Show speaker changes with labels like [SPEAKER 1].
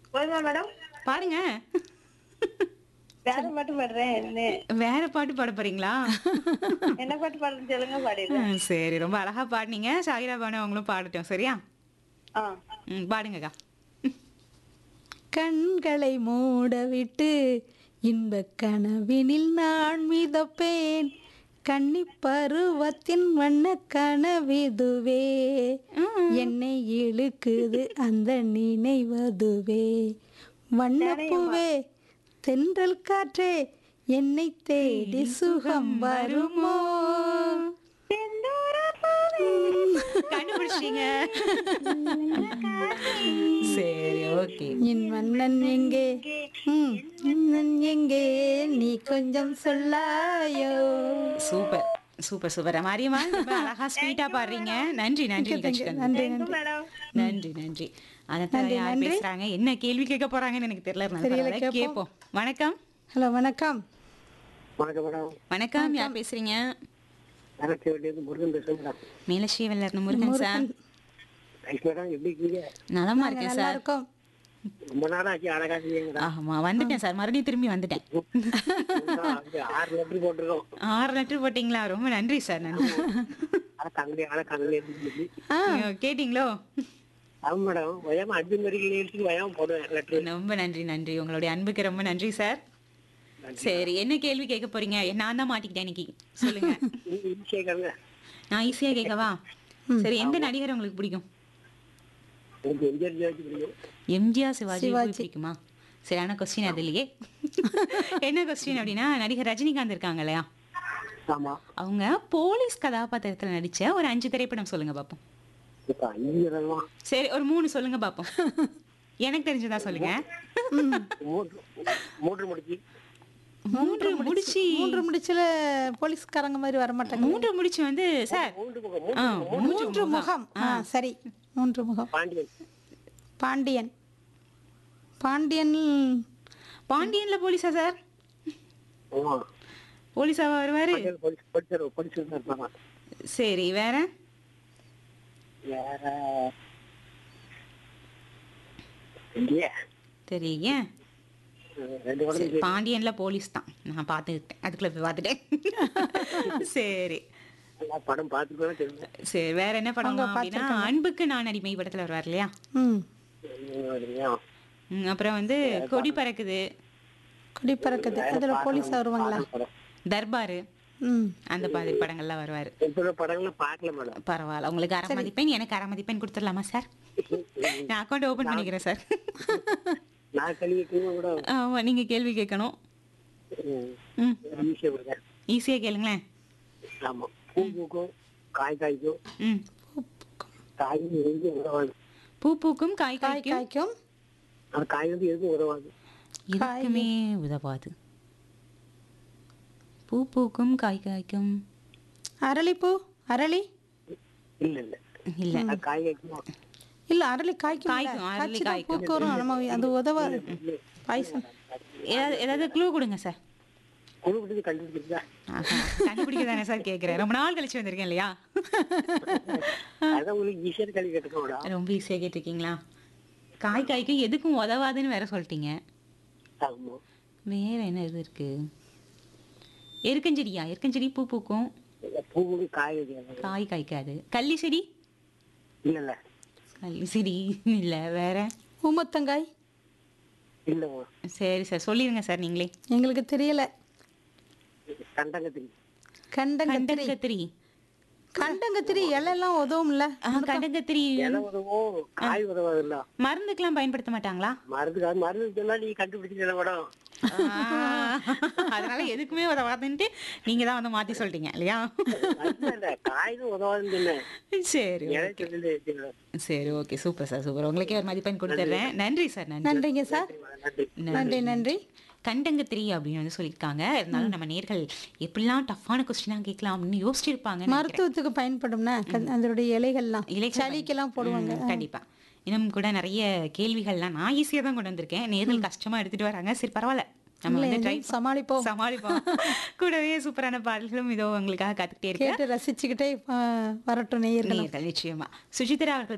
[SPEAKER 1] போதுமா மேடம்
[SPEAKER 2] பாடுங்க
[SPEAKER 1] வேற பாட்டு பாடுறேன் என்ன
[SPEAKER 2] வேற பாட்டு பாட போறீங்களா
[SPEAKER 1] என்ன பாட்டு பாடுறேன்னு சொல்லுங்க பாடிடுறேன்
[SPEAKER 2] ம், சரி ரொம்ப அழகா பாடுனீங்க ஷாகிரா பானு அவங்களும் பாடட்டும் சரியா
[SPEAKER 1] ஆ
[SPEAKER 2] ம் பாடுங்கக்கா
[SPEAKER 3] கண்களை மூடவிட்டு இன்பக் கனவினில் நான் மிதப்பேன் கன்னி பருவத்தின் வண்ண கனவிதுவே என்னை இழுக்குது அந்த நினைவதுவே வண்ணப்பூவே தென்றல் காற்றே என்னை தேடி சுகம் வருமோ
[SPEAKER 2] கண்டுபிடிச்சிட்டீங்க சரி ஓகே
[SPEAKER 3] என் மன்னன் எங்கே ம், மன்னன் எங்கே நீ கொஞ்சம் சொல்லாயோ
[SPEAKER 2] சூப்பர் சூப்பர் சூப்பர் மாரியம்மா ரொம்ப அழகா ஸ்வீட்டா பாடுறீங்க நன்றி நன்றி நிகழ்ச்சிக்கு வந்ததுக்கு.
[SPEAKER 3] நன்றி நன்றி
[SPEAKER 1] மேடம்
[SPEAKER 2] நன்றி நன்றி அதான் யார் பேசுறாங்க என்ன கேள்வி கேட்க போறாங்கன்னு எனக்கு தெரியல அதனால
[SPEAKER 3] தெரியல,
[SPEAKER 2] பரவாயில்ல, கேட்போம் வணக்கம்
[SPEAKER 3] ஹலோ வணக்கம்
[SPEAKER 4] வணக்கம் மேடம்
[SPEAKER 2] வணக்கம் யார் பேசுறீங்க
[SPEAKER 4] நகரத்தை வேண்டியது முருகன் பேசுறேன் madam
[SPEAKER 2] Melasrivallar Murugan sir
[SPEAKER 4] rice madam எப்படி இருக்கீங்க
[SPEAKER 2] நலமா இருக்கேன்
[SPEAKER 3] நல்லா
[SPEAKER 2] சார்
[SPEAKER 3] இருக்கோம்
[SPEAKER 4] ரொம்ப நாள் ஆச்சு அழகா இருக்கீங்க மேடம்
[SPEAKER 2] ஆமா வந்துட்டேன் சார் மறுபடியும் திரும்பி வந்துட்டேன்
[SPEAKER 4] அங்க ஆறு லெட்டர் போட்டிருக்கோம்
[SPEAKER 2] ஆறு லெட்டர் போட்டீங்களா ரொம்ப நன்றி சார் நன்றி
[SPEAKER 4] ஆனா கங்கலே ஆனா கங்கலே இருந்து
[SPEAKER 2] நீங்க கேட்டீங்களோ
[SPEAKER 4] ஆமா மேடம் வயாம அஞ்சு மணிக்கு எடுத்து வயாம போடுவேன் லெட்டர்
[SPEAKER 2] ரொம்ப நன்றி நன்றி உங்களுடைய அன்புக்கு ரொம்ப நன்றி சார் சரி என்ன கேள்வி கேட்க போறீங்க நான் தான் மாட்டிக்கிட்டேன் இன்னைக்கு சொல்லுங்க
[SPEAKER 4] கேட்கறங்க
[SPEAKER 2] நான் ஈஸியா கேட்கவா சரி எந்த நடிகர் உங்களுக்கு பிடிக்கும்
[SPEAKER 4] எனக்கு எம்ஜிஆர் ஜாதி பிடிக்கும்
[SPEAKER 2] எம்ஜிஆர் சிவாஜி உங்களுக்கு பிடிக்குமா சரியான கொஸ்டின் அது இல்லையே என்ன கொஸ்டின் அப்படின்னா நடிகர் ரஜினிகாந்த் இருக்காங்க இல்லையா
[SPEAKER 4] ஆமா
[SPEAKER 2] அவங்க போலீஸ் கதாபாத்திரத்துல நடிச்ச ஒரு அஞ்சு திரைப்படம் சொல்லுங்க பாப்போம்
[SPEAKER 4] இப்ப அஞ்சு தடவை
[SPEAKER 2] சரி ஒரு மூணு சொல்லுங்க பாப்போம் எனக்கு தெரிஞ்சதா சொல்லுங்க
[SPEAKER 4] மூன்று மூன்று முடிச்சு
[SPEAKER 2] மூன்று முடிச்சு
[SPEAKER 3] மூன்று முடிச்சுல போலீஸ்காரங்க மாதிரி வர மாட்டாங்க
[SPEAKER 2] மூன்று முடிச்சு வந்து சார்
[SPEAKER 4] மூன்று முகம்
[SPEAKER 2] ஆ,
[SPEAKER 4] மூன்று
[SPEAKER 3] மூன்று முகம் ஆ சரி மூன்று முகம்
[SPEAKER 4] பாண்டியன்
[SPEAKER 3] பாண்டியன் பாண்டியன்
[SPEAKER 2] பாண்டியன்ல போலீஸா சார்
[SPEAKER 4] ஆமா
[SPEAKER 2] போலீஸா வருவாரு
[SPEAKER 4] பாண்டியன் போலீஸ் படிச்சார் படிச்சு இருப்பாங்க
[SPEAKER 2] சரி வேற
[SPEAKER 4] வேற இல்லையே
[SPEAKER 2] தெரியுங்க
[SPEAKER 4] ரெண்டு
[SPEAKER 2] சரி,
[SPEAKER 4] உடனே
[SPEAKER 2] பாண்டியன்ல போலீஸ் தான் நான் பார்த்துக்கிட்டேன் அதுக்குள்ள போய் பார்த்துட்டேன் சரி
[SPEAKER 4] எல்லா படம் பார்த்துட்டு தெரியும்
[SPEAKER 2] சரி வேற என்ன படம் அப்படின்னா அன்புக்கு நான் அடிமை படத்துல வருவார் இல்லையா
[SPEAKER 3] ம்
[SPEAKER 2] ம், அப்புறம் வந்து கொடி பறக்குது
[SPEAKER 3] கொடி பறக்குது அதுல போலீஸ் வருவாங்களா
[SPEAKER 2] தர்பாரு
[SPEAKER 3] ம்
[SPEAKER 2] அந்த மாதிரி படங்கள்லாம் வருவாரு
[SPEAKER 4] இப்ப படங்களை பார்க்கல மேடம்
[SPEAKER 2] பரவாயில்ல உங்களுக்கு அரை மதிப்பெண் எனக்கு அரை மதிப்பெண் கொடுத்துடலாமா சார் நான் அக்கௌண்ட் ஓபன் பண்ணிக்கிறேன் சார்
[SPEAKER 4] நான் கல்வி கூட
[SPEAKER 2] ஆமா நீங்க கேள்வி கேட்கணும் ம்
[SPEAKER 4] ஈஸியா கொடுங்க
[SPEAKER 2] ஈஸியா கேளுங்களேன்
[SPEAKER 4] ஆமா பூ பூக்கும் காய் காய்க்கும்
[SPEAKER 2] ம்
[SPEAKER 4] காய் எதுக்கும் உதவாது
[SPEAKER 2] பூ பூக்கும் காய்
[SPEAKER 3] காய்
[SPEAKER 2] காய்க்கும்
[SPEAKER 3] காய்க்கும்
[SPEAKER 4] அந்த காய் வந்து எதுக்கும் உதவாது
[SPEAKER 2] எதுக்குமே உதவாது பூ பூக்கும் காய் காய்க்கும்
[SPEAKER 3] அரளிப்பூ அரளி
[SPEAKER 4] இல்ல இல்ல
[SPEAKER 2] இல்ல
[SPEAKER 4] அது காய் காய்க்குமா
[SPEAKER 3] இல்ல அரளி காய்க்கும்
[SPEAKER 2] காய்க்கும், அரளி காய்க்கும்.
[SPEAKER 3] பூக்கு வரும் நம்ம அது உதவாது பாய்சன்
[SPEAKER 2] ஏதாவது ஏதாவது க்ளூ கொடுங்க சார்
[SPEAKER 4] குழு விட்டு கண்டுபிடிச்சிருக்கா
[SPEAKER 2] கண்டுபிடிக்க தானே சார் கேட்குறேன் ரொம்ப நாள் கழிச்சு வந்திருக்கேன் இல்லையா
[SPEAKER 4] அதான் உங்களுக்கு ஈஸியான கல்வி கேட்டுக்க மேடம்
[SPEAKER 2] ரொம்ப ஈஸியாக கேட்டிருக்கீங்களா காய் காய்க்கும் எதுக்கும் உதவாதுன்னு வேற சொல்லிட்டீங்க
[SPEAKER 4] ஆமா
[SPEAKER 2] வேற என்ன இது இருக்கு எருக்கஞ்செடியா எருக்கஞ்செடி பூ பூக்கும்
[SPEAKER 4] பூ பூக்கும் காய் வைக்காது
[SPEAKER 2] காய் காய்க்காது கள்ளி செடி
[SPEAKER 4] இல்ல இல்ல
[SPEAKER 2] கள்ளி செடி இல்ல வேற
[SPEAKER 3] ஊமத்தங்காய்
[SPEAKER 4] இல்லம்மா
[SPEAKER 2] சரி சார் சொல்லிருங்க சார் நீங்களே
[SPEAKER 3] எங்களுக்கு தெரியல
[SPEAKER 4] கண்டங்கத்திரி
[SPEAKER 3] கண்டங்கத்திரி
[SPEAKER 2] கண்டங்கத்திரி
[SPEAKER 3] கண்டங்கத்திரி இலையெல்லாம் உதவும்ல
[SPEAKER 2] ஆ, கண்டங்கத்திரி
[SPEAKER 4] இலை உதவும் காய் உதவாது இல்ல
[SPEAKER 2] மருந்துக்கெல்லாம் பயன்படுத்த மாட்டாங்களா
[SPEAKER 4] மருந்து மருந்து சொன்னா நீ கண்டுபிடிச்சிருக்க மேடம்
[SPEAKER 2] ஆ, அதனால எதுக்குமே உதவாதுன்ட்டு நீங்க தான் வந்து மாத்தி சொல்லிட்டீங்க இல்லையா
[SPEAKER 4] இல்ல இல்ல காய்னு உதவாதுன்னு சொன்னேன்
[SPEAKER 2] சரி
[SPEAKER 4] இலை சொல்லி
[SPEAKER 2] சரி ஓகே சூப்பர் சார் சூப்பர் உங்களுக்கே ஒரு மதிப்பெண் கொடுத்துட்றேன் நன்றி சார் நன்றி
[SPEAKER 3] நன்றிங்க சார்
[SPEAKER 4] நன்றி
[SPEAKER 3] நன்றி நன்றி
[SPEAKER 2] கண்டங்கத்திரி அப்படின்னு வந்து சொல்லியிருக்காங்க இருந்தாலும் நம்ம நேர்கள் எப்படிலாம் டஃப்பான கொஸ்டினாக கேட்கலாம் அப்படின்னு யோசிச்சிருப்பாங்க
[SPEAKER 3] மருத்துவத்துக்கு பயன்படும்னா கண்- அதனுடைய இலைகள்லாம்
[SPEAKER 2] இலைகள்
[SPEAKER 3] சளிக்கெல்லாம் போடுவாங்க
[SPEAKER 2] ம், கண்டிப்பா இன்னும் கூட நிறைய கேள்விகள்லாம் நான் ஈஸியாக தான் கொண்டு வந்திருக்கேன் நேர்கள் கஷ்டமா எடுத்துட்டு வராங்க சரி பரவாயில்ல நம்ம
[SPEAKER 3] இல்ல,
[SPEAKER 2] வந்து ட்ரை
[SPEAKER 3] எதுவும் சமாளிப்போம்
[SPEAKER 2] சமாளிப்போம் கூடவே சூப்பரான பாடல்களும் இதோ உங்களுக்காக காத்துக்கிட்டே இருக்கேன்
[SPEAKER 3] கேட்டு ரசிச்சுக்கிட்டே ஆ, வரட்டும் நேயர்களும்
[SPEAKER 2] நேயர்கள் நிச்சயமா சுஜித்ரா அவர்கள்